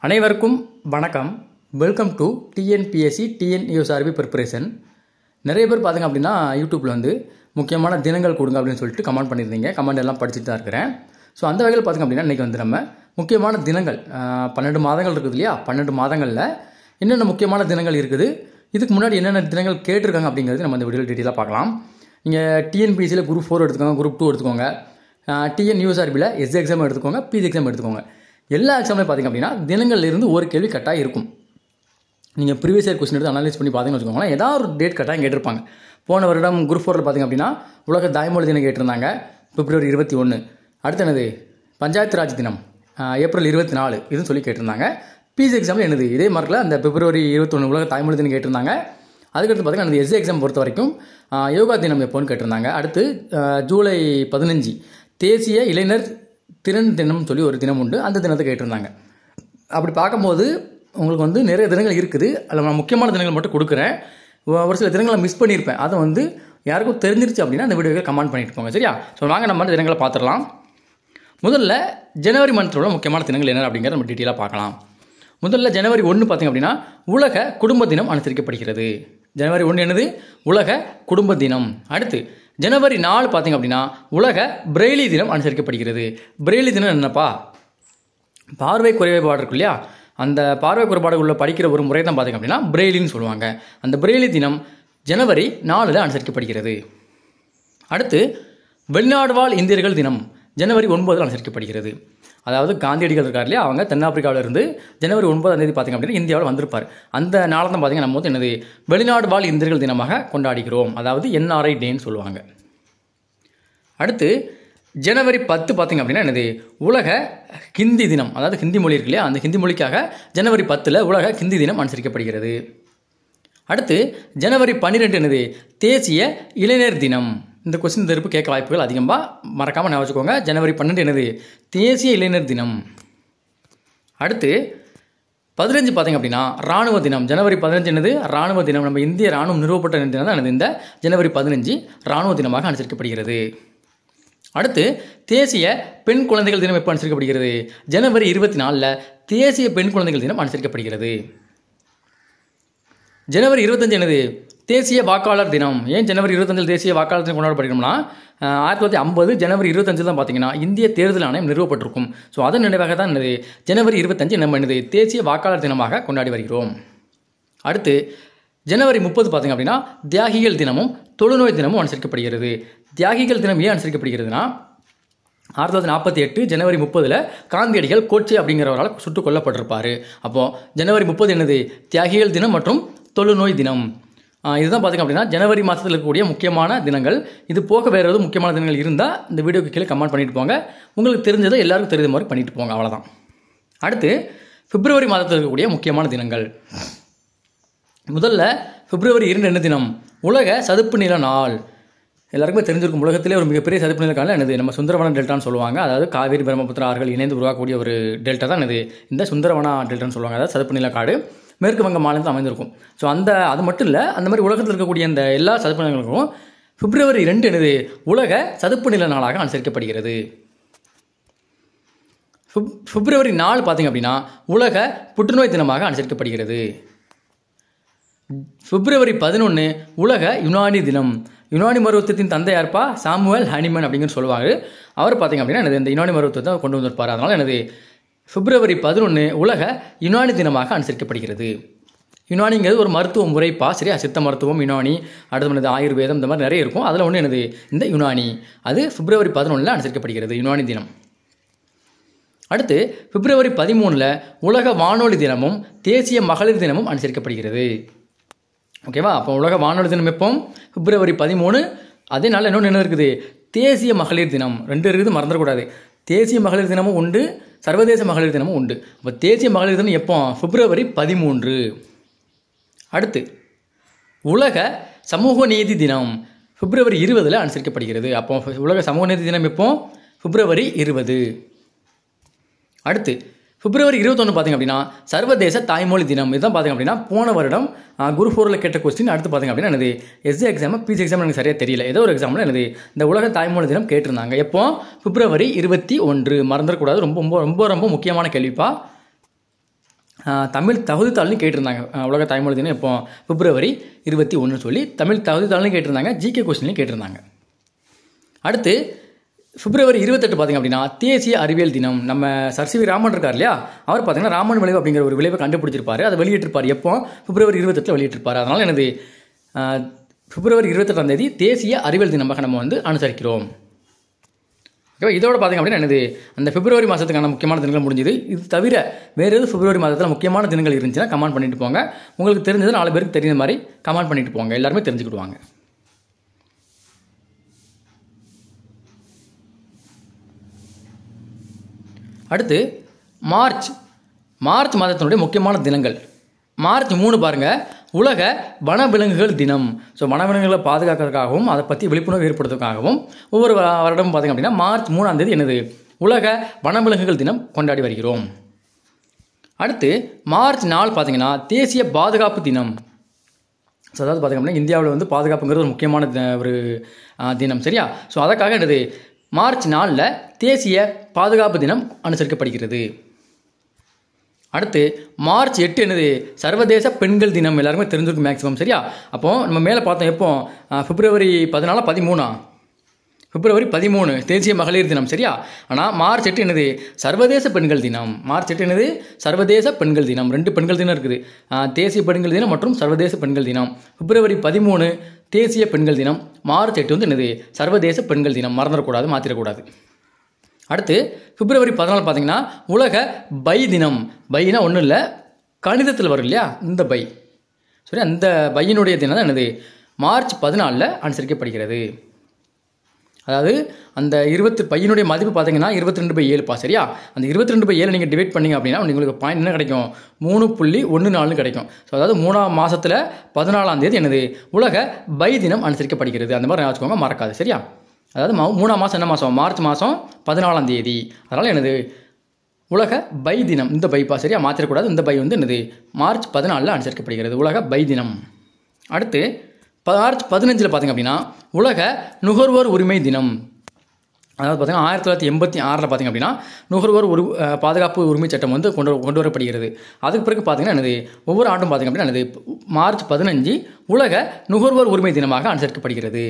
அனைவருக்கும் வணக்கம் welcome to TNPSC TNUSRB preparation நிறைய பேர் பார்த்திங்க அப்படின்னா யூடியூப்பில் வந்து முக்கியமான தினங்கள் கொடுங்க அப்படின்னு சொல்லிட்டு கமெண்ட் பண்ணியிருந்தீங்க கமெண்ட் எல்லாம் படிச்சுட்டு தான் இருக்கிறேன் ஸோ அந்த வகையில் பார்த்திங்க அப்படின்னா இன்றைக்கி வந்து நம்ம முக்கியமான தினங்கள் ஆஹ், பன்னெண்டு மாதங்கள் இருக்குது இல்லையா பன்னெண்டு மாதங்களில் என்னென்ன முக்கியமான தினங்கள் இருக்குது இதுக்கு முன்னாடி என்னென்ன தினங்கள் கேட்டிருக்காங்க அப்படிங்கிறது நம்ம இந்த வீடியோ டீட்டெயிலாக பார்க்கலாம் நீங்கள் டிஎன்பிஎஸ்சியில் குரூப் ஃபோர் எடுத்துக்கோங்க குரூப் டூ எடுத்துக்கோங்க டிஎன் யூஎஸ்ஆர்பியில் எஸ் எக்ஸாம் எடுத்துக்கோங்க பிஜி எக்ஸாம் எடுத்துக்கோங்க எல்லா எக்ஸாம்லையும் பார்த்திங்க அப்படின்னா தினங்கள்ல இருந்து ஒரு கேள்வி கட்டாயம் இருக்கும் நீங்கள் ப்ரீவியஸ் இயர் கொஸ்டின் எடுத்து அனலைஸ் பண்ணி பார்த்தீங்கன்னு வச்சுக்கோங்களேன் ஏதாவது ஒரு டேட் கட்டாயம் கேட்டிருப்பாங்க போன வருடம் குரூப் ஃபோரில் பார்த்தீங்க அப்படின்னா உலக தாய்மொழி தினம் கேட்டிருந்தாங்க பிப்ரவரி இருபத்தி ஒன்று அடுத்து என்னது பஞ்சாயத்து ராஜ் தினம் ஆஹ், ஏப்ரல் இருபத்தி நாலு இதுன்னு சொல்லி கேட்டிருந்தாங்க பிஜி எக்ஸாமில் என்னது இதே மார்க்கில் அந்த பிப்ரவரி இருபத்தொன்று உலக தாய்மொழி தினம் கேட்டிருந்தாங்க அதுக்கடுத்து பார்த்தீங்கன்னா அந்த எஸ்ஏ எக்ஸாம் பொறுத்த வரைக்கும் ஆஹ், யோகா தினம் எப்போன்னு கேட்டிருந்தாங்க அடுத்து ஆஹ், ஜூலை பதினஞ்சு தேசிய இளைஞர் திறன் தினம் சொல்லி ஒரு தினம் உண்டு அந்த தினத்தை கேட்டிருந்தாங்க அப்படி பார்க்கும்போது உங்களுக்கு வந்து நிறைய தினங்கள் இருக்குது அதில் நான் முக்கியமான தினங்கள் மட்டும் கொடுக்குறேன் ஒ- ஒரு சில தினங்களை மிஸ் பண்ணியிருப்பேன் அதை வந்து யாருக்கும் தெரிஞ்சிருச்சு அப்படின்னா அந்த வீடியோவை கமெண்ட் பண்ணிட்டு போங்க சரியா ஸோ வாங்க நம்ம அந்த தினங்களை பார்த்துடலாம் முதல்ல ஜனவரி மந்தில் உள்ள முக்கியமான தினங்கள் என்ன அப்படிங்கிறத நம்ம டீட்டெயிலாக பார்க்கலாம் முதல்ல ஜனவரி ஒன்று பார்த்திங்க அப்படின்னா உலக குடும்ப தினம் அனுசரிக்கப்படுகிறது ஜனவரி ஒன்று என்னது உலக குடும்ப தினம் அடுத்து ஜனவரி நாலு பார்த்திங்க அப்படின்னா உலக பிரெய்லி தினம் அனுசரிக்கப்படுகிறது பிரெய்லி தினம் என்னப்பா பார்வை குறைபாடு இருக்கு இல்லையா அந்த பார்வை குறைபாடு உள்ள படிக்கிற ஒரு முறை தான் பார்த்திங்க அப்படின்னா பிரெய்லின்னு சொல்லுவாங்க அந்த பிரெய்லி தினம் ஜனவரி நாலில் அனுசரிக்கப்படுகிறது அடுத்து வெளிநாடு வாழ் இந்தியர்கள் தினம் ஜனவரி ஒன்பதில் அனுசரிக்கப்படுகிறது அதாவது காந்தியடிகள் இருக்கார் இல்லையா அவங்க தென்னாப்பிரிக்காவில் இருந்து ஜனவரி ஒன்பதாம் தேதி பார்த்திங்க அப்படின்னா இந்தியாவில் வந்திருப்பார் அந்த நாளை தான் பார்த்திங்க நம்ம வந்து என்னது வெளிநாடு வாழ் இந்தியர்கள் தினமாக கொண்டாடுகிறோம் அதாவது என்ஆர்ஐ டேன்னு சொல்லுவாங்க அடுத்து ஜனவரி பத்து பார்த்திங்க அப்படின்னா என்னது உலக ஹிந்தி தினம் அதாவது ஹிந்தி மொழி இருக்கு இல்லையா அந்த ஹிந்தி மொழிக்காக ஜனவரி பத்தில் உலக ஹிந்தி தினம் அனுசரிக்கப்படுகிறது அடுத்து ஜனவரி பன்னிரெண்டு என்னது தேசிய இளைஞர் தினம் இந்த கொஸ்டின் திருப்பு கேட்க வாய்ப்புகள் அதிகமாக மறக்காமல் ஞாபகம் வச்சுக்கோங்க ஜனவரி பன்னெண்டு என்னது தேசிய இளைஞர் தினம் அடுத்து பதினஞ்சு பார்த்தீங்க அப்படின்னா ராணுவ தினம் ஜனவரி பதினஞ்சு என்னது ராணுவ தினம் நம்ம இந்திய ராணுவம் நிறுவப்பட்ட தினம் தான் என்னது இந்த ஜனவரி பதினஞ்சு ராணுவ தினமாக அனுசரிக்கப்படுகிறது அடுத்து தேசிய பெண் குழந்தைகள் தினம் எப்போ அனுசரிக்கப்படுகிறது ஜனவரி இருபத்தி நாலில் தேசிய பெண் குழந்தைகள் தினம் அனுசரிக்கப்படுகிறது ஜனவரி இருபத்தஞ்சு என்னது தேசிய வாக்காளர் தினம் ஏன் ஜனவரி இருபத்தஞ்சில் தேசிய வாக்காளர் தினம் கொண்டாடப்படுகிறோம்னா அஹ், ஆயிரத்தி தொள்ளாயிரத்தி ஐம்பது ஜனவரி இருபத்தஞ்சு தான் பார்த்தீங்கன்னா இந்திய தேர்தல் ஆணையம் நிறுவப்பட்டிருக்கும் ஸோ அதன் நினைவாக தான் என்னது ஜனவரி இருபத்தஞ்சு நம்ம என்னது தேசிய வாக்காளர் தினமாக கொண்டாடி வருகிறோம் அடுத்து ஜனவரி முப்பது பார்த்தீங்க அப்படின்னா தியாகிகள் தினமும் தொழுநோய் தினமும் அனுசரிக்கப்படுகிறது தியாகிகள் தினம் ஏன் அனுசரிக்கப்படுகிறதுனா ஆயிரத்தி தொள்ளாயிரத்தி நாற்பத்தி எட்டு ஜனவரி முப்பதில் காந்தியடிகள் கோட்சே அப்படிங்கிறவரால் சுட்டுக் கொல்லப்பட்டிருப்பார் அப்போது ஜனவரி முப்பது என்னது தியாகிகள் தினம் மற்றும் தொழுநோய் தினம் ஆஹ் இதுதான் பார்த்திங்க அப்படின்னா ஜனவரி மாதத்தில் இருக்கக்கூடிய முக்கியமான தினங்கள் இது போக வேறு எதுவும் முக்கியமான தினங்கள் இருந்தால் இந்த வீடியோக்கு கீழே கமெண்ட் பண்ணிட்டு போங்க உங்களுக்கு தெரிஞ்சதை எல்லாருக்கும் தெரிஞ்ச மாதிரி பண்ணிட்டு போங்க அவ்வளோதான் அடுத்து பிப்ரவரி மாதத்தில் இருக்கக்கூடிய முக்கியமான தினங்கள் முதல்ல பிப்ரவரி இரண்டு என்ன தினம் உலக சதுப்பு நில நாள் எல்லாருக்குமே தெரிஞ்சிருக்கும் உலகத்திலே ஒரு மிகப்பெரிய சதுப்பு நில காலம் என்னது நம்ம சுந்தரவன டெல்டான்னு சொல்லுவாங்க அதாவது காவேரி பிரம்மபுத்திரா ஆறுகள் இணைந்து உருவாக்கக்கூடிய ஒரு டெல்டா தான் என்னது இந்த சுந்தரவனா டெல்டான்னு சொல்லுவாங்க அதாவது சதுப்பு நில காடு மேற்கு வங்க மாநிலத்தில் அமைந்திருக்கும் ஸோ அந்த அது மட்டும் இல்லை அந்த மாதிரி உலகத்தில் இருக்கக்கூடிய அந்த எல்லா சதுப்பு நிலங்களுக்கும் பிப்ரவரி ரெண்டு என்னது உலக சதுப்பு நில நாளாக அனுசரிக்கப்படுகிறது பிப்- பிப்ரவரி நாலு பார்த்தீங்க அப்படின்னா உலக புற்றுநோய் தினமாக அனுசரிக்கப்படுகிறது பிப்ரவரி பதினொன்று உலக யுனானி தினம் யுனானி மருத்துவத்தின் தந்தை யார்ப்பா சாமுவேல் ஹனிமன் அப்படிங்கிற சொல்லுவாங்க அவர் பார்த்தீங்க அப்படின்னா என்னது இந்த யுனானி மருத்துவத்தை கொண்டு வந்திருப்பார் அதனால் என்னது பிப்ரவரி பதினொன்று உலக யுனானி தினமாக அனுசரிக்கப்படுகிறது யுனானிங்கிறது ஒரு மருத்துவ முறைப்பா சரியா சித்த மருத்துவம் யுனானி அடுத்து என்னது ஆயுர்வேதம் இந்த மாதிரி நிறைய இருக்கும் அதில் ஒன்று என்னது இந்த யுனானி அது பிப்ரவரி பதினொன்றில் அனுசரிக்கப்படுகிறது யுனானி தினம் அடுத்து பிப்ரவரி பதிமூணில் உலக வானொலி தினமும் தேசிய மகளிர் தினமும் அனுசரிக்கப்படுகிறது ஓகேவா அப்போ உலக வானொலி தினம் எப்போ பிப்ரவரி பதிமூணு அதே நாள் இன்னொன்று என்ன இருக்குது தேசிய மகளிர் தினம் ரெண்டு இருக்குது மறந்துடக்கூடாது தேசிய மகளிர் தினமும் உண்டு சர்வதேச மகளிர் தினமும் உண்டு அப்போ தேசிய மகளிர் தினம் எப்போ பிப்ரவரி பதிமூன்று அடுத்து உலக சமூக நீதி தினம் பிப்ரவரி இருபதில் அனுசரிக்கப்படுகிறது அப்போ உலக சமூக நீதி தினம் எப்போ பிப்ரவரி இருபது அடுத்து பிப்ரவரி இருபத்தொன்று பார்த்திங்க அப்படின்னா சர்வதேச தாய்மொழி தினம் இதுதான் பார்த்திங்க அப்படின்னா போன வருடம் ஆ, குரு ஃபோரில் கேட்ட கொஸ்டின் அடுத்து பார்த்திங்க அப்படின்னா என்னது எஸ்ஏ எக்ஸாம் பிஜி எக்ஸாம் எனக்கு சரியாக தெரியல ஏதோ ஒரு எக்ஸாமில் என்னது இந்த உலக தாய்மொழி தினம் கேட்டிருந்தாங்க எப்போ பிப்ரவரி இருபத்தி ஒன்று மறந்துடக்கூடாது ரொம்ப ரொம்ப ரொம்ப ரொம்ப முக்கியமான கேள்விப்பா ஆஹ், தமிழ் தகுதித்தாள்னு கேட்டிருந்தாங்க ஆஹ், உலக தாய்மொழி தினம் இப்போ பிப்ரவரி இருபத்தி ஒன்று சொல்லி தமிழ் தகுதித்தாள்னு கேட்டிருந்தாங்க ஜிகே கொஸ்டின்லையும் கேட்டிருந்தாங்க அடுத்து பிப்ரவரி இருபத்தெட்டு பார்த்தீங்க அப்படின்னா தேசிய அறிவியல் தினம் நம்ம சர்சிவி ராமன் இருக்கார் இல்லையா அவர் பார்த்தீங்கன்னா ராமன் விளைவு அப்படிங்கிற ஒரு விளைவை கண்டுபிடிச்சிருப்பாரு அதை வெளியிட்டிருப்பார் எப்போ பிப்ரவரி இருபத்தெட்டில் வெளியிட்டிருப்பார் அதனால் எனது ஆஹ், பிப்ரவரி இருபத்தெட்டாம் தேதி தேசிய அறிவியல் தினமாக நம்ம வந்து அனுசரிக்கிறோம் ஓகேவா இதோட பார்த்தீங்க அப்படின்னா என்னது அந்த பிப்ரவரி மாதத்துக்கான முக்கியமான தினங்கள் முடிஞ்சுது இது தவிர வேறு எதுவும் பிப்ரவரி மாதத்தில் முக்கியமான தினங்கள் இருந்துச்சுன்னா கமெண்ட் பண்ணிட்டு போங்க உங்களுக்கு தெரிஞ்சது நாலு பேருக்கு தெரிஞ்ச மாதிரி கமெண்ட் பண்ணிட்டு போங்க எல்லாருமே தெரிஞ்சுக்கிடுவாங்க அடுத்து மார்ச் மார்ச் மாதத்தினுடைய முக்கியமான தினங்கள் மார்ச் மூணு பாருங்க உலக வனவிலங்குகள் தினம் ஸோ வனவிலங்குகளை பாதுகாக்கிறதுக்காகவும் அதை பற்றி விழிப்புணர்வு ஏற்படுத்துவதற்காகவும் ஒவ்வொரு வ- வருடமும் பார்த்திங்க அப்படின்னா மார்ச் மூணாம் தேதி என்னது உலக வனவிலங்குகள் தினம் கொண்டாடி வருகிறோம் அடுத்து மார்ச் நாலு பார்த்தீங்கன்னா தேசிய பாதுகாப்பு தினம் ஸோ அதாவது பார்த்திங்க அப்படின்னா இந்தியாவில் வந்து பாதுகாப்புங்கிறது ஒரு முக்கியமான தி- ஒரு ஆ, தினம் சரியா ஸோ அதற்காக என்னது மார்ச் நாலில் தேசிய பாதுகாப்பு தினம் அனுசரிக்கப்படுகிறது அடுத்து மார்ச் எட்டு என்னது சர்வதேச பெண்கள் தினம் எல்லாருமே தெரிஞ்சிருக்கும் மேக்ஸிமம் சரியா அப்போ நம்ம மேலே பார்த்தோம் எப்போ ஆ, பிப்ரவரி பதினாலா பதிமூணா பிப்ரவரி பதிமூணு தேசிய மகளிர் தினம் சரியா ஆனால் மார்ச் எட்டு என்னது சர்வதேச பெண்கள் தினம் மார்ச் எட்டு என்னது சர்வதேச பெண்கள் தினம் ரெண்டு பெண்கள் தினம் இருக்குது ஆ, தேசிய பெண்கள் தினம் மற்றும் சர்வதேச பெண்கள் தினம் பிப்ரவரி பதிமூணு தேசிய பெண்கள் தினம் மார்ச் எட்டு வந்து என்னது சர்வதேச பெண்கள் தினம் மறந்துடக்கூடாது மாற்றிடக்கூடாது அடுத்து பிப்ரவரி பதினாலு பார்த்தீங்கன்னா உலக பை தினம் பைனா ஒன்றும் இல்லை கணிதத்தில் வரும் இல்லையா இந்த பை சரி அந்த பையினுடைய தினம் தான் என்னது மார்ச் பதினாலில் அனுசரிக்கப்படுகிறது அதாவது அந்த இருபத்து பையனுடைய மதிப்பு பார்த்தீங்கன்னா இருபத்தி ரெண்டு பை ஏழுப்பா சரியா அந்த இருபத்தி ரெண்டு பை ஏழு நீங்கள் டிவைட் பண்ணீங்க அப்படின்னா உங்களுக்கு பாயிண்ட் என்ன கிடைக்கும் மூணு புள்ளி ஒன்று நாலு கிடைக்கும் ஸோ அதாவது மூணாம் மாதத்தில் பதினாலாம் தேதி என்னது உலக பை தினம் அனுசரிக்கப்படுகிறது அந்த மாதிரி வச்சுக்கோங்க மறக்காது சரியா அதாவது ம- மூணாம் மாதம் என்ன மாதம் மார்ச் மாதம் பதினாலாம் தேதி அதனால் என்னது உலக பை தினம் இந்த பைப்பா சரியா மாற்றிடக்கூடாது இந்த பை வந்து என்னது மார்ச் பதினாலில் அனுசரிக்கப்படுகிறது உலக பை தினம் அடுத்து மார்ச் பதினஞ்சில் பார்த்தீங்க அப்படின்னா உலக நுகர்வோர் உரிமை தினம் அதாவது பார்த்தீங்கன்னா ஆயிரத்தி தொள்ளாயிரத்தி எண்பத்தி ஆறில் பார்த்தீங்க அப்படின்னா நுகர்வோர் உரு அஹ், பாதுகாப்பு உரிமை சட்டம் வந்து கொண்டு கொண்டு வரப்படுகிறது அதுக்கு பிறகு பார்த்தீங்கன்னா என்னது ஒவ்வொரு ஆண்டும் பார்த்தீங்க அப்படின்னா என்னது மார்ச் பதினஞ்சு உலக நுகர்வோர் உரிமை தினமாக அனுசரிக்கப்படுகிறது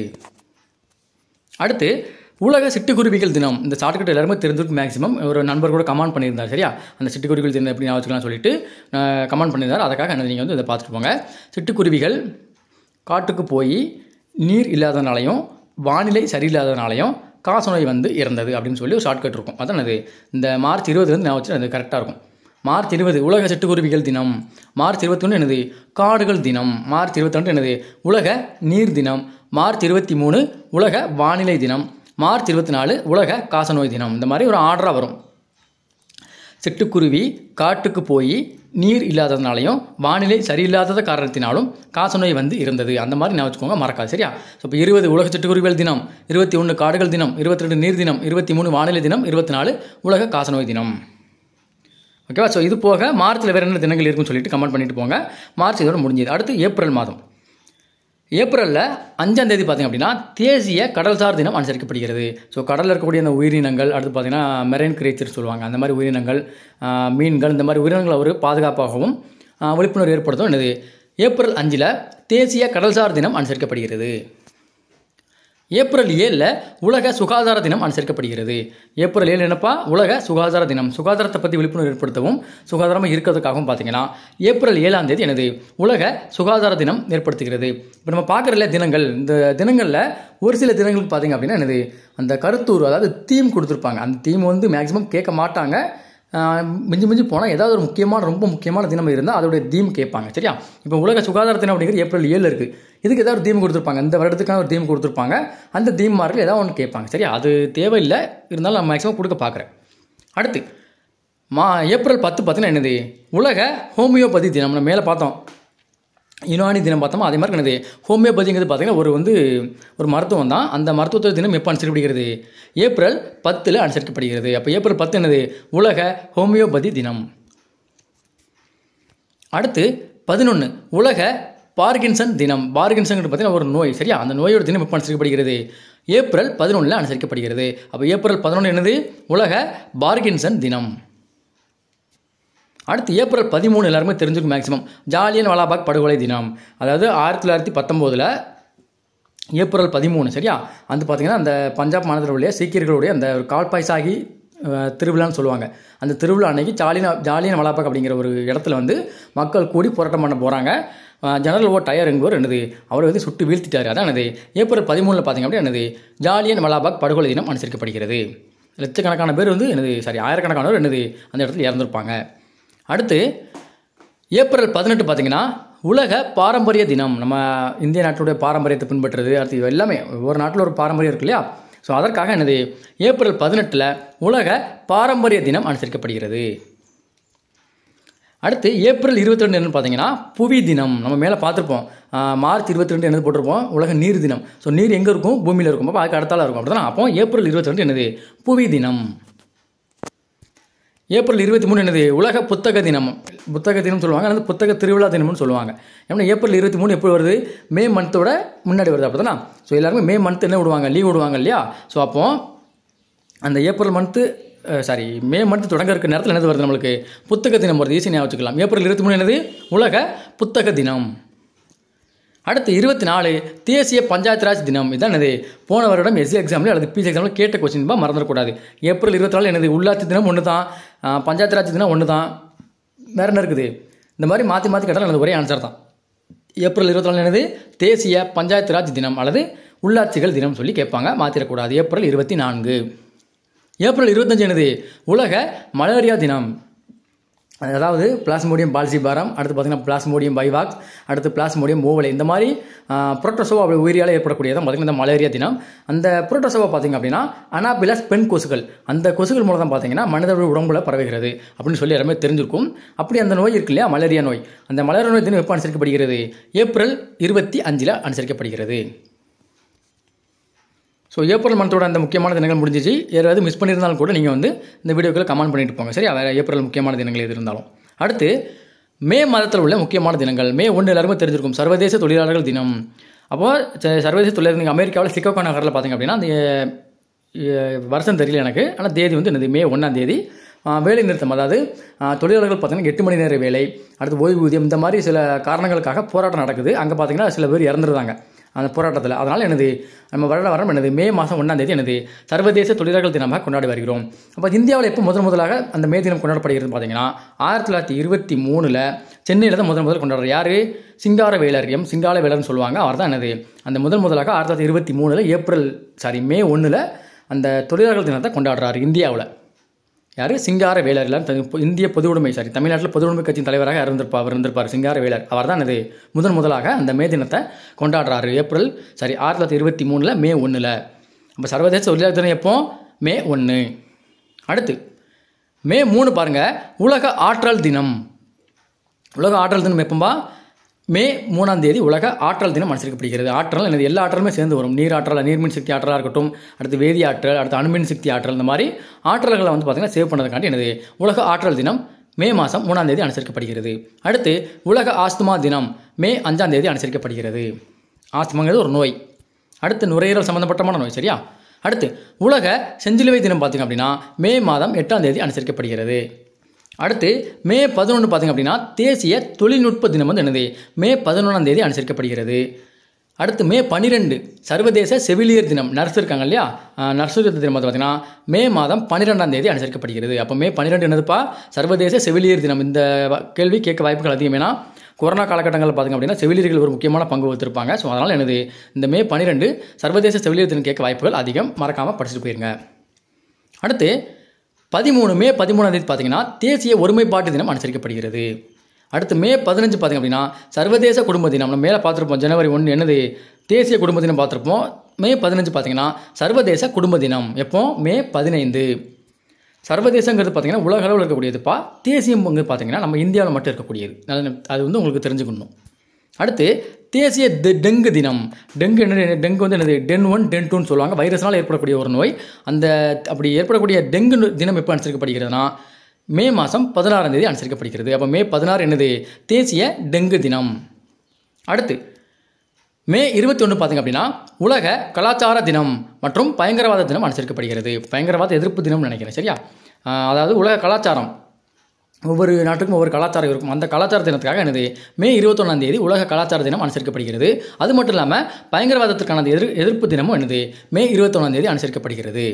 அடுத்து உலக சிட்டுக்குருவிகள் தினம் இந்த ஷார்ட்கட் எல்லாருமே தெரிஞ்சிருக்கு மேக்ஸிமம் ஒரு நண்பர் கூட கமெண்ட் பண்ணியிருந்தார் சரியா அந்த சிட்டுக்குருவிகள் தினம் எப்படி வச்சுக்கலாம் சொல்லிட்டு கமெண்ட் பண்ணியிருந்தார் அதுக்காக நீங்கள் வந்து இதை பார்த்துட்டு போங்க சிட்டுக்குருவிகள் காட்டுக்கு போய் நீர் இல்லாதனாலையும் வானிலை சரியில்லாதனாலையும் காசநோய் வந்து இறந்தது அப்படின்னு சொல்லி ஒரு ஷார்ட்கட் இருக்கும் அதான் அது இந்த மார்ச் இருபதுலேருந்து நான் வச்சு அது கரெக்டாக இருக்கும் மார்ச் இருபது உலக சிட்டுக்குருவிகள் தினம் மார்ச் இருபத்தொன்று என்னது காடுகள் தினம் மார்ச் இருபத்தொன்று என்னது உலக நீர் தினம் மார்ச் இருபத்தி மூணு உலக வானிலை தினம் மார்ச் இருபத்தி நாலு உலக காசநோய் தினம் இந்த மாதிரி ஒரு ஆர்டராக வரும் சிட்டுக்குருவி காட்டுக்கு போய் நீர் இல்லாததுனாலையும் வானிலை சரியில்லாதத காரணத்தினாலும் காசநோய் வந்து இருந்தது அந்த மாதிரி நான் வச்சுக்கோங்க மறக்காது சரியா ஸோ இப்போ இருபது உலக சிட்டுக்குருவிகள் தினம் இருபத்தி ஒன்று காடுகள் தினம் இருபத்தி ரெண்டு நீர் தினம் இருபத்தி மூணு வானிலை தினம் இருபத்தி நாலு உலக காசநோய் தினம் ஓகேவா ஸோ இது போக மார்ச்சில் வேறு என்ன தினங்கள் இருக்குன்னு சொல்லிட்டு கமெண்ட் பண்ணிட்டு போங்க மார்ச் இதோட முடிஞ்சது அடுத்து ஏப்ரல் மாதம் ஏப்ரலில் அஞ்சாம் தேதி பார்த்தீங்க அப்படின்னா தேசிய கடல்சார் தினம் அனுசரிக்கப்படுகிறது ஸோ கடலில் இருக்கக்கூடிய அந்த உயிரினங்கள் அடுத்து பார்த்தீங்கன்னா மெரைன் கிரேச்சர் சொல்லுவாங்க அந்த மாதிரி உயிரினங்கள் ஆஹ், மீன்கள் இந்த மாதிரி உயிரினங்களை ஒரு பாதுகாப்பாகவும் ஆஹ், விழிப்புணர்வு ஏற்படுத்தும் என்னது ஏப்ரல் அஞ்சில் தேசிய கடல்சார் தினம் அனுசரிக்கப்படுகிறது ஏப்ரல் ஏழில் உலக சுகாதார தினம் அனுசரிக்கப்படுகிறது ஏப்ரல் ஏழு என்னப்பா உலக சுகாதார தினம் சுகாதாரத்தை பற்றி விழிப்புணர்வு ஏற்படுத்தவும் சுகாதாரமாக இருக்கிறதுக்காகவும் பார்த்தீங்கன்னா ஏப்ரல் ஏழாம் தேதி எனது உலக சுகாதார தினம் ஏற்படுத்துகிறது இப்போ நம்ம பார்க்குறல தினங்கள் இந்த தினங்களில் ஒரு சில தினங்களுக்கு பார்த்தீங்க அப்படின்னா என்னது அந்த கருத்தூர் அதாவது தீம் கொடுத்துருப்பாங்க அந்த தீம் வந்து மேக்ஸிமம் கேட்க மாட்டாங்க ஆஹ் மிஞ்சி மிஞ்சி போனால் ஏதாவது ஒரு முக்கியமான ரொம்ப முக்கியமான தினம் இருந்தால் அதோடைய தீம் கேட்பாங்க சரியா இப்போ உலக சுகாதார தினம் அப்படிங்கிறது ஏப்ரல் ஏழு இருக்குது இதுக்கு ஏதாவது ஒரு தீம் கொடுத்துருப்பாங்க இந்த வருடத்துக்கான ஒரு தீம் கொடுத்துருப்பாங்க அந்த தீம் மார்க்கில் ஏதாவது ஒன்று கேட்பாங்க சரியா அது தேவையில்லை இருந்தாலும் நான் மேக்ஸிமம் கொடுக்க பார்க்குறேன் அடுத்து மா ஏப்ரல் பத்து பார்த்தீங்கன்னா என்னது உலக ஹோமியோபதி தினம் நம்ம மேலே பார்த்தோம் யுனானி தினம் பார்த்தோமா அதே மாதிரி என்னது ஹோமியோபதிங்கிறது பார்த்தீங்கன்னா ஒரு வந்து ஒரு மருத்துவம் தான் அந்த மருத்துவ தினம் எப்போ அனுசரிக்கப்படுகிறது ஏப்ரல் பத்தில் அனுசரிக்கப்படுகிறது அப்போ ஏப்ரல் பத்து என்னது உலக ஹோமியோபதி தினம் அடுத்து பதினொன்று உலக பார்கின்சன் தினம் பார்கின்சன் பார்த்தீங்கன்னா ஒரு நோய் சரியா அந்த நோயோட தினம் எப்போ அனுசரிக்கப்படுகிறது ஏப்ரல் பதினொன்றில் அனுசரிக்கப்படுகிறது அப்போ ஏப்ரல் பதினொன்று என்னது உலக பார்கின்சன் தினம் அடுத்து ஏப்ரல் பதிமூணு எல்லாருமே தெரிஞ்சுக்கும் மேக்ஸிமம் ஜாலியன் வாலாபாக் படுகொலை தினம் அதாவது ஆயிரத்தி தொள்ளாயிரத்தி பத்தொம்போதில் ஏப்ரல் பதிமூணு சரியா வந்து பார்த்தீங்கன்னா அந்த பஞ்சாப் மாநிலத்தில் உள்ள சீக்கியர்களுடைய அந்த ஒரு கால்பாய்சாகி அஹ், திருவிழான்னு சொல்லுவாங்க அந்த திருவிழா அன்னைக்கு ஜாலியன் ஜாலியன் வளாபாக் அப்படிங்கிற ஒரு இடத்துல வந்து மக்கள் கூடி போராட்டம் பண்ண போகிறாங்க ஜெனரல் ஓ டயர் என்பவர் என்னது அவர் வந்து சுட்டு வீழ்த்திட்டார் அதான் என்னது ஏப்ரல் பதிமூணில் பார்த்தீங்க அப்படின்னா என்னது ஜாலியன் வளாபாக் படுகொலை தினம் அனுசரிக்கப்படுகிறது லட்சக்கணக்கான பேர் வந்து என்னது சாரி ஆயிரக்கணக்கானவர் என்னது அந்த இடத்துல இறந்துருப்பாங்க அடுத்து ஏப்ரல் பதினெட்டு பார்த்தீங்கன்னா உலக பாரம்பரிய தினம் நம்ம இந்திய நாட்டுடைய பாரம்பரியத்தை பின்பற்றுறது அடுத்து இது எல்லாமே ஒவ்வொரு நாட்டில் ஒரு பாரம்பரியம் இருக்கு இல்லையா ஸோ அதற்காக என்னது ஏப்ரல் பதினெட்டில் உலக பாரம்பரிய தினம் அனுசரிக்கப்படுகிறது அடுத்து ஏப்ரல் இருபத்தி ரெண்டு என்னன்னு பார்த்தீங்கன்னா புவி தினம் நம்ம மேலே பார்த்துருப்போம் ஆஹ் மார்ச் இருபத்தி ரெண்டு என்னது போட்டிருப்போம் உலக நீர் தினம் ஸோ நீர் எங்கே இருக்கும் பூமியில் இருக்கும் அப்போ அதுக்கு அடுத்தால இருக்கும் அப்படிதான் அப்போ ஏப்ரல் இருபத்தி ரெண்டு என்னது புவி தினம் ஏப்ரல் இருபத்தி மூணு என்னது உலக புத்தக தினம் புத்தக தினம் சொல்லுவாங்க அல்லது புத்தக திருவிழா தினம்னு சொல்லுவாங்க ஏன்னா ஏப்ரல் இருபத்தி மூணு எப்படி வருது மே மந்தோட முன்னாடி வருது அப்போ தானே ஸோ எல்லாருமே மே மந்த் என்ன விடுவாங்க லீவ் விடுவாங்க இல்லையா ஸோ அப்போ அந்த April month sorry May month தொடங்க இருக்க நேரத்தில் என்னது வருது நம்மளுக்கு புத்தக தினம் வருது ஈஸி ஞாபகம் வச்சுக்கலாம் ஏப்ரல் இருபத்தி மூணு என்னது உலக புத்தக தினம் அடுத்து இருபத்தி நாலு தேசிய பஞ்சாயத்து ராஜ் தினம் இதான் என்னது போன வருடம் எஸ்சி எக்ஸாம்ல அல்லது பிசி எக்ஸாம்ல கேட்ட கொஸ்டின் பா மறந்துடக்கூடாது ஏப்ரல் இருபத்தி நாலு என்னது உள்ளாட்சி தினம் ஒன்று தான் ஆஹ், பஞ்சாயத்து ராஜ் தினம் ஒன்று தான் வேற என்ன இருக்குது இந்த மாதிரி மாற்றி மாற்றி கேட்டாலும் எனது ஒரே ஆன்சர் தான் ஏப்ரல் இருபத்தி நாலு என்னது தேசிய பஞ்சாயத்து ராஜ் தினம் அல்லது உள்ளாட்சிகள் தினம் சொல்லி கேட்பாங்க மாற்றிடக்கூடாது ஏப்ரல் இருபத்தி நான்கு ஏப்ரல் இருபத்தஞ்சு என்னது உலக மலேரியா தினம் அதாவது பிளாஸ்மோடியம் பால்சிபாரம் அடுத்து பார்த்தீங்கன்னா பிளாஸ்மோடியம் பைவாக்ஸ் அடுத்து பிளாஸ்மோடியம் ஓவலை இந்த மாதிரி புரோட்டோசோவா அப்படி உயிரியால் ஏற்படக்கூடியதான் பார்த்தீங்கன்னா இந்த மலேரியா தினம் அந்த புரோட்டோசோவா பார்த்தீங்க அப்படின்னா அனாபிலஸ் பெண் கொசுக்கள் அந்த கொசுக்கள் மூலம் தான் பார்த்தீங்கன்னா மனிதர்கள் உடம்புல பரவுகிறது அப்படின்னு சொல்லி எல்லாமே தெரிஞ்சிருக்கும் அப்படி அந்த நோய் இருக்கு இல்லையா மலேரியா நோய் அந்த மலேரியா நோய் தினம் எப்போ அனுசரிக்கப்படுகிறது ஏப்ரல் இருபத்தி அஞ்சில் அனுசரிக்கப்படுகிறது ஸோ ஏப்ரல் மந்தோட அந்த முக்கியமான தினங்கள் முடிஞ்சிச்சு யாராவது மிஸ் பண்ணியிருந்தாலும் கூட நீங்கள் வந்து இந்த வீடியோக்களை கமெண்ட் பண்ணிட்டு போங்க சரியா வேறு ஏப்ரல் முக்கியமான தினங்கள் எது இருந்தாலும் அடுத்து மே மாதத்தில் உள்ள முக்கியமான தினங்கள் மே ஒன்று எல்லாருமே தெரிஞ்சிருக்கும் சர்வதேச தொழிலாளர்கள் தினம் அப்போது சர்வதேச தொழிலாளர் நீங்கள் அமெரிக்காவில் சிக்கோகா நகரில் பார்த்தீங்க அப்படின்னா அந்த அஹ், வருஷம் தெரியல எனக்கு ஆனால் தேதி வந்து என்னது மே ஒன்றாம் தேதி ஆஹ், வேலை நிறுத்தம் அதாவது ஆஹ், தொழிலாளர்கள் பார்த்தீங்கன்னா எட்டு மணி நேர வேலை அடுத்து ஓய்வூதியம் இந்த மாதிரி சில காரணங்களுக்காக போராட்டம் நடக்குது அங்கே பார்த்தீங்கன்னா சில பேர் இறந்துருந்தாங்க அந்த போராட்டத்தில் அதனால் எனது நம்ம வருட வரம் எனது மே மாதம் ஒன்றாம் தேதி எனது சர்வதேச தொழிலாளர்கள் தினமாக கொண்டாடி வருகிறோம் அப்போ இந்தியாவில் எப்போ முதன் முதலாக அந்த மே தினம் கொண்டாடப்படுகிறது பார்த்தீங்கன்னா ஆயிரத்தி தொள்ளாயிரத்தி இருபத்தி மூணில் சென்னையில் தான் முதன் முதல் கொண்டாடுற யார் சிங்காரவேலர் எம் சிங்காரவேலர்னு சொல்லுவாங்க அவர் தான் என்னது அந்த முதன் முதலாக ஆயிரத்தி தொள்ளாயிரத்தி இருபத்தி மூணில் ஏப்ரல் சாரி மே ஒன்றில் அந்த தொழிலாளர்கள் தினத்தை கொண்டாடுறாரு இந்தியாவில் யார் சிங்கார வேலர் இல்ல த- இந்திய பொது உடைமை சாரி தமிழ்நாட்டில் பொது உடைமை கட்சியின் தலைவராக இருந்திருப்பா அவர் இருந்திருப்பார் சிங்கார வேலர் அவர் தான் இது முதன் முதலாக அந்த மே தினத்தை கொண்டாடுறாரு ஏப்ரல் சாரி ஆயிரத்தி தொள்ளாயிரத்தி இருபத்தி மூணில் மே ஒன்றில் அப்போ சர்வதேச தொழிலாளர் தினம் எப்போ மே ஒன்று அடுத்து மே மூணு பாருங்கள் உலக ஆற்றல் தினம் உலக ஆற்றல் தினம் எப்போம்பா மே மூணாம் தேதி உலக ஆற்றல் தினம் அனுசரிக்கப்படுகிறது ஆற்றல் எனது எல்லா ஆற்றலுமே சேர்ந்து வரும் நீர் ஆற்றல் நீர்மின் சக்தி ஆற்றலாக இருக்கட்டும் அடுத்து வேதி ஆற்றல் அடுத்து அணுமின் சக்தி ஆற்றல் இந்த மாதிரி ஆற்றல்களை வந்து பார்த்திங்கன்னா சேவ் பண்ணதுக்காண்டி எனது உலக ஆற்றல் தினம் மே மாதம் மூணாம் தேதி அனுசரிக்கப்படுகிறது அடுத்து உலக ஆஸ்துமா தினம் மே அஞ்சாம் தேதி அனுசரிக்கப்படுகிறது ஆஸ்துமாங்கிறது ஒரு நோய் அடுத்து நுரையீரல் சம்பந்தப்பட்டமான நோய் சரியா அடுத்து உலக செஞ்சிலுவை தினம் பார்த்திங்க அப்படின்னா மே மாதம் எட்டாம் தேதி அனுசரிக்கப்படுகிறது அடுத்து மே பதினொன்று பார்த்திங்க அப்படின்னா தேசிய தொழில்நுட்ப தினம் வந்து என்னது மே பதினொன்றாம் தேதி அனுசரிக்கப்படுகிறது அடுத்து மே பன்னிரெண்டு சர்வதேச செவிலியர் தினம் நர்ஸ் இருக்காங்க இல்லையா அஹ் நர்சு தினம் வந்து பார்த்திங்கன்னா மே மாதம் பன்னிரெண்டாம் தேதி அனுசரிக்கப்படுகிறது அப்போ மே பன்னிரெண்டு என்னதுப்பா சர்வதேச செவிலியர் தினம் இந்த வ- கேள்வி கேட்க வாய்ப்புகள் அதிகம் ஏன்னா கொரோனா காலகட்டங்களில் பார்த்திங்க அப்படின்னா செவிலியர்கள் ஒரு முக்கியமான பங்கு வகித்திருப்பாங்க ஸோ அதனால் எனது இந்த மே பன்னிரெண்டு சர்வதேச செவிலியர் தினம் கேட்க வாய்ப்புகள் அதிகம் மறக்காமல் படிச்சுட்டு போயிருங்க அடுத்து பதிமூணு மே பதிமூணாம் தேதி பார்த்தீங்கன்னா தேசிய ஒருமைப்பாட்டு தினம் அனுசரிக்கப்படுகிறது அடுத்து மே பதினஞ்சு பார்த்தீங்க அப்படின்னா சர்வதேச குடும்ப தினம் நம்ம மேலே பார்த்துருப்போம் ஜனவரி ஒன்று என்னது தேசிய குடும்ப தினம் பார்த்துருப்போம் மே பதினஞ்சு பார்த்தீங்கன்னா சர்வதேச குடும்ப தினம் எப்போ மே பதினைந்து சர்வதேசங்கிறது பார்த்தீங்கன்னா உலக அளவில் இருக்கக்கூடியதுப்பா தேசியம்ங்கிறது பார்த்தீங்கன்னா நம்ம இந்தியாவில் மட்டும் இருக்கக்கூடியது அது அது வந்து உங்களுக்கு தெரிஞ்சுக்கணும் அடுத்து தேசிய டெ- டெங்கு தினம் டெங்கு என்ன டெங்கு வந்து என்னது டென் ஒன் டென் டூன்னு சொல்லுவாங்க வைரஸ்னால் ஏற்படக்கூடிய ஒரு நோய் அந்த அப்படி ஏற்படக்கூடிய டெங்கு நோ- தினம் எப்போ அனுசரிக்கப்படுகிறதுனா மே மாதம் பதினாறாம் தேதி அனுசரிக்கப்படுகிறது அப்போ மே பதினாறு என்னது தேசிய டெங்கு தினம் அடுத்து மே இருபத்தி ஒன்று பார்த்திங்க அப்படின்னா உலக கலாச்சார தினம் மற்றும் பயங்கரவாத தினம் அனுசரிக்கப்படுகிறது பயங்கரவாத எதிர்ப்பு தினம்னு நினைக்கிறேன் சரியா ஆஹ் அதாவது உலக கலாச்சாரம் ஒவ்வொரு நாட்டுக்கும் ஒவ்வொரு கலாச்சாரம் இருக்கும் அந்த கலாச்சார தினத்துக்காக எனது மே இருபத்தொன்னாம் தேதி உலக கலாச்சார தினம் அனுசரிக்கப்படுகிறது அது மட்டும் இல்லாமல் பயங்கரவாதத்திற்கான எதிர் எதிர்ப்பு தினமும் எனது மே இருபத்தொன்னாம் தேதி அனுசரிக்கப்படுகிறது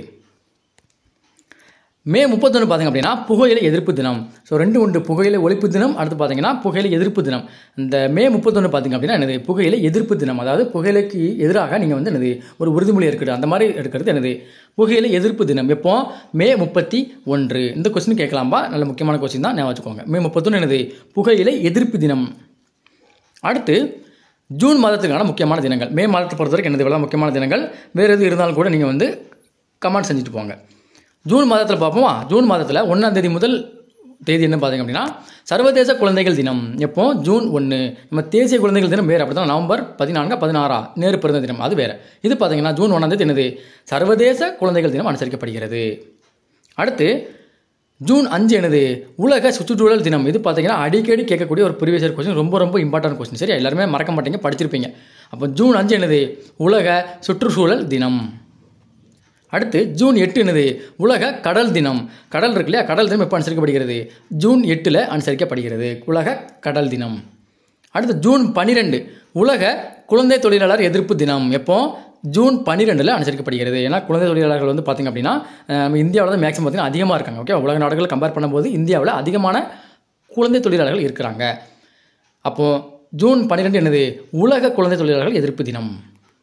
மே முப்பத்தொன்று பார்த்திங்க அப்படின்னா புகையிலை எதிர்ப்பு தினம் ஸோ ரெண்டு உண்டு புகையிலை ஒழிப்பு தினம் அடுத்து பார்த்தீங்கன்னா புகையிலை எதிர்ப்பு தினம் இந்த மே முப்பத்தொன்று பார்த்திங்க அப்படின்னா எனது புகையிலை எதிர்ப்பு தினம் அதாவது புகையிலைக்கு எதிராக நீங்கள் வந்து எனது ஒரு உறுதிமொழி எடுக்கிறது அந்த மாதிரி எடுக்கிறது எனது புகையிலை எதிர்ப்பு தினம் எப்போ மே முப்பத்தி ஒன்று இந்த கொஸ்டின் கேட்கலாம்பா நல்ல முக்கியமான கொஸ்டின் தான் ஞாபகம் வச்சுக்கோங்க மே முப்பத்தொன்று எனது புகையிலை எதிர்ப்பு தினம் அடுத்து ஜூன் மாதத்துக்கான முக்கியமான தினங்கள் மே மாதத்தை பொறுத்த வரைக்கும் எனது இவ்வளோ முக்கியமான தினங்கள் வேறு எது இருந்தாலும் கூட நீங்கள் வந்து கமெண்ட் செஞ்சுட்டு போங்க ஜூன் மாதத்தில் பார்ப்போமா ஜூன் மாதத்தில் ஒன்றாம் தேதி முதல் தேதி என்ன பார்த்தீங்க அப்படின்னா சர்வதேச குழந்தைகள் தினம் எப்போ ஜூன் ஒன்று நம்ம தேசிய குழந்தைகள் தினம் வேறு அப்படி தான் நவம்பர் பதினான்கு பதினாறா நேரு பிறந்த தினம் அது வேறு இது பார்த்தீங்கன்னா ஜூன் ஒன்றாம் தேதி என்னது சர்வதேச குழந்தைகள் தினம் அனுசரிக்கப்படுகிறது அடுத்து ஜூன் அஞ்சு எனது உலக சுற்றுச்சூழல் தினம் இது பார்த்தீங்கன்னா அடிக்கடி கேட்கக்கூடிய ஒரு ப்ரீவியஸ் கொஸ்டின் ரொம்ப ரொம்ப இம்பார்ட்டன்ட் கொஸ்டின் சரியா எல்லாருமே மறக்க மாட்டீங்க படிச்சிருப்பீங்க அப்போ ஜூன் அஞ்சு எனது உலக சுற்றுச்சூழல் தினம் அடுத்து ஜூன் எட்டு என்னது உலக கடல் தினம் கடல் இருக்கு இல்லையா கடல் தினம் எப்போ அனுசரிக்கப்படுகிறது ஜூன் எட்டில் அனுசரிக்கப்படுகிறது உலக கடல் தினம் அடுத்து ஜூன் பன்னிரெண்டு உலக குழந்தை தொழிலாளர் எதிர்ப்பு தினம் எப்போ ஜூன் பன்னிரெண்டில் அனுசரிக்கப்படுகிறது ஏன்னா குழந்தை தொழிலாளர்கள் வந்து பார்த்திங்க அப்படின்னா நம்ம இந்தியாவில் தான் மேக்ஸிமம் பார்த்திங்கன்னா அதிகமாக இருக்காங்க ஓகே உலக நாடுகளை கம்பேர் பண்ணும்போது இந்தியாவில் அதிகமான குழந்தை தொழிலாளர்கள் இருக்கிறாங்க அப்போது ஜூன் பன்னிரெண்டு என்னது உலக குழந்தை தொழிலாளர்கள் எதிர்ப்பு தினம்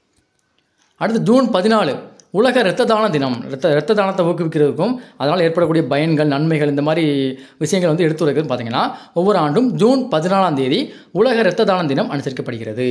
அடுத்து ஜூன் பதினாலு உலக இரத்த தான தினம் இரத்த இரத்த தானத்தை ஊக்குவிக்கிறதுக்கும் அதனால் ஏற்படக்கூடிய பயன்கள் நன்மைகள் இந்த மாதிரி விஷயங்கள் வந்து எடுத்து வைக்கிறது பார்த்தீங்கன்னா ஒவ்வொரு ஆண்டும் ஜூன் பதினாலாம் தேதி உலக இரத்த தான தினம் அனுசரிக்கப்படுகிறது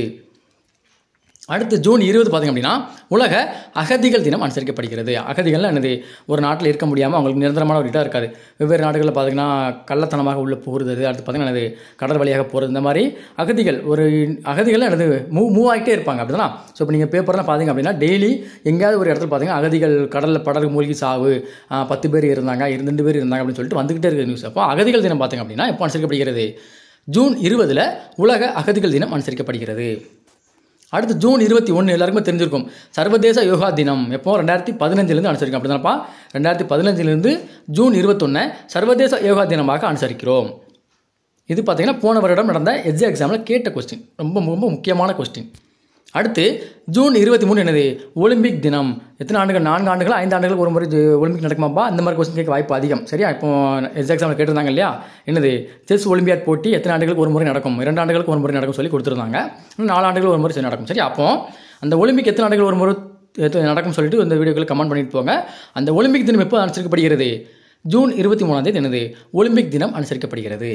அடுத்து ஜூன் இருபது பார்த்திங்க அப்படின்னா உலக அகதிகள் தினம் அனுசரிக்கப்படுகிறது அகதிகள்லாம் என்னது ஒரு நாட்டில் இருக்க முடியாமல் அவங்களுக்கு நிரந்தரமான ஒரு இடம் இருக்காது வெவ்வேறு நாடுகளில் பார்த்திங்கன்னா கள்ளத்தனமாக உள்ளே போகிறது அடுத்து பார்த்திங்கன்னா எனது கடல் வழியாக போகிறது இந்த மாதிரி அகதிகள் ஒரு அகதிகள் எனது மூவ் மூவ் ஆகிட்டே இருப்பாங்க அப்படிதானா ஸோ இப்போ நீங்கள் பேப்பர்லாம் பார்த்தீங்க அப்படின்னா டெய்லி எங்கேயாவது ஒரு இடத்துல பார்த்தீங்கன்னா அகதிகள் கடலில் படகு மூழ்கி சாவு பத்து பேர் இருந்தாங்க ரெண்டு பேர் இருந்தாங்க அப்படின்னு சொல்லிட்டு வந்துக்கிட்டே இருக்குது நியூஸ் அப்போ அகதிகள் தினம் பார்த்திங்க அப்படின்னா எப்போ அனுசரிக்கப்படுகிறது ஜூன் இருபதில் உலக அகதிகள் தினம் அனுசரிக்கப்படுகிறது அடுத்து ஜூன் இருபத்தி ஒன்று எல்லாருக்குமே தெரிஞ்சிருக்கும் சர்வதேச யோகா தினம் எப்போ ரெண்டாயிரத்தி பதினஞ்சிலேருந்து அனுசரிக்கும் அப்படி தானப்பா ரெண்டாயிரத்தி பதினஞ்சிலேருந்து ஜூன் இருபத்தொன்று சர்வதேச யோகா தினமாக அனுசரிக்கிறோம் இது பார்த்தீங்கன்னா போன வருடம் நடந்த எக்ஸாம் எக்ஸாமில் கேட்ட கொஸ்டின் ரொம்ப ரொம்ப முக்கியமான கொஸ்டின் அடுத்து ஜூன் இருபத்தி மூணு என்னது ஒலிம்பிக் தினம் எத்தனை ஆண்டுகள் நான்கு ஆண்டுகள் ஐந்து ஆண்டுகளுக்கு ஒரு முறை ஒலிம்பிக் நடக்குமாப்பா அந்த மாதிரி கொஸ்டின் கேட்க வாய்ப்பு அதிகம் சரியா இப்போ எஸ் எக்ஸாமில் கேட்டிருந்தாங்க இல்லையா என்னது செஸ் ஒலிம்பியாட் போட்டி எத்தனை ஆண்டுகளுக்கு ஒரு முறை நடக்கும் இரண்டு ஆண்டுகளுக்கு ஒரு முறை நடக்கும் சொல்லி கொடுத்துருந்தாங்க நாலு ஆண்டுகள் ஒரு முறை சரி நடக்கும் சரி அப்போ அந்த ஒலிம்பிக் எத்தனை ஆண்டுகள் ஒரு முறை நடக்கும் சொல்லிட்டு இந்த வீடியோக்களை கமெண்ட் பண்ணிட்டு போங்க அந்த ஒலிம்பிக் தினம் எப்போ அனுசரிக்கப்படுகிறது ஜூன் இருபத்தி மூணாம் தேதி என்னது ஒலிம்பிக் தினம் அனுசரிக்கப்படுகிறது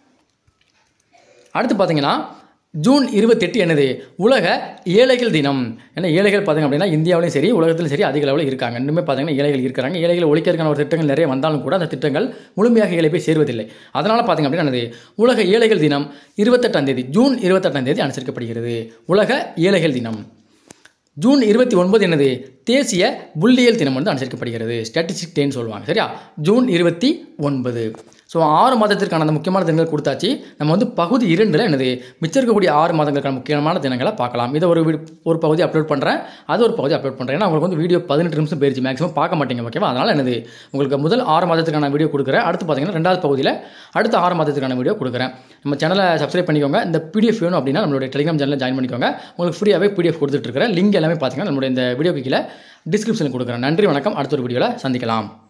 அடுத்து பார்த்தீங்கன்னா ஜூன் இருபத்தெட்டு என்னது உலக ஏழைகள் தினம் ஏன்னா ஏழைகள் பார்த்திங்க அப்படின்னா இந்தியாவிலையும் சரி உலகத்திலும் சரி அதிக அளவில் இருக்காங்க இன்னுமே பார்த்தீங்கன்னா ஏழைகள் இருக்கிறாங்க ஏழைகள் ஒழிக்கிறதுக்கான ஒரு திட்டங்கள் நிறைய வந்தாலும் கூட அந்த திட்டங்கள் முழுமையாக ஏழை போய் சேருவதில்லை அதனால் பார்த்திங்க அப்படின்னா என்னது உலக ஏழைகள் தினம் இருபத்தெட்டாம் தேதி ஜூன் இருபத்தெட்டாம் தேதி அனுசரிக்கப்படுகிறது உலக ஏழைகள் தினம் ஜூன் இருபத்தி ஒன்பது என்னது தேசிய புள்ளியியல் தினம் வந்து அனுசரிக்கப்படுகிறது ஸ்டாட்டிஸ்டிக் டேன்னு சொல்லுவாங்க சரியா ஜூன் இருபத்தி ஒன்பது ஸோ ஆறு மாதத்திற்கான அந்த முக்கியமான தினங்கள் கொடுத்தாச்சு நம்ம வந்து பகுதி இரண்டில் என்னது மிச்சம் இருக்கக்கூடிய ஆறு மாதங்களுக்கான முக்கியமான தினங்களை பார்க்கலாம் இதை ஒரு ஒரு பகுதி அப்லோட் பண்ணுறேன் அது ஒரு பகுதி அப்லோட் பண்ணுறேன் ஏன்னா உங்களுக்கு வந்து வீடியோ பதினெட்டு நிமிஷம் போயிருச்சு மேக்ஸிமம் பார்க்க மாட்டீங்க ஓகேவா அதனால் என்னது உங்களுக்கு முதல் ஆறு மாதத்துக்கான வீடியோ கொடுக்குறேன் அடுத்து பார்த்தீங்கன்னா ரெண்டாவது பகுதியில் அடுத்த ஆறு மாதத்துக்கான வீடியோ கொடுக்குறேன் நம்ம சேனலை சப்ஸ்கிரைப் பண்ணிக்கோங்க இந்த பிடிஎஃப் வேணும் அப்படின்னா நம்மளுடைய டெலிகிராம் சேனலில் ஜாயின் பண்ணிக்கோங்க உங்களுக்கு ஃப்ரீயாகவே பிடிஎஃப் கொடுத்துட்ருக்கிறேன் லிங்க் எல்லாமே பார்த்தீங்கன்னா நம்மளுடைய இந்த வீடியோக்கு கீழே டிஸ்கிரிப்ஷனில் கொடுக்குறேன் நன்றி வணக்கம் அடுத்த ஒரு வீடியோவில் சந்திக்கலாம்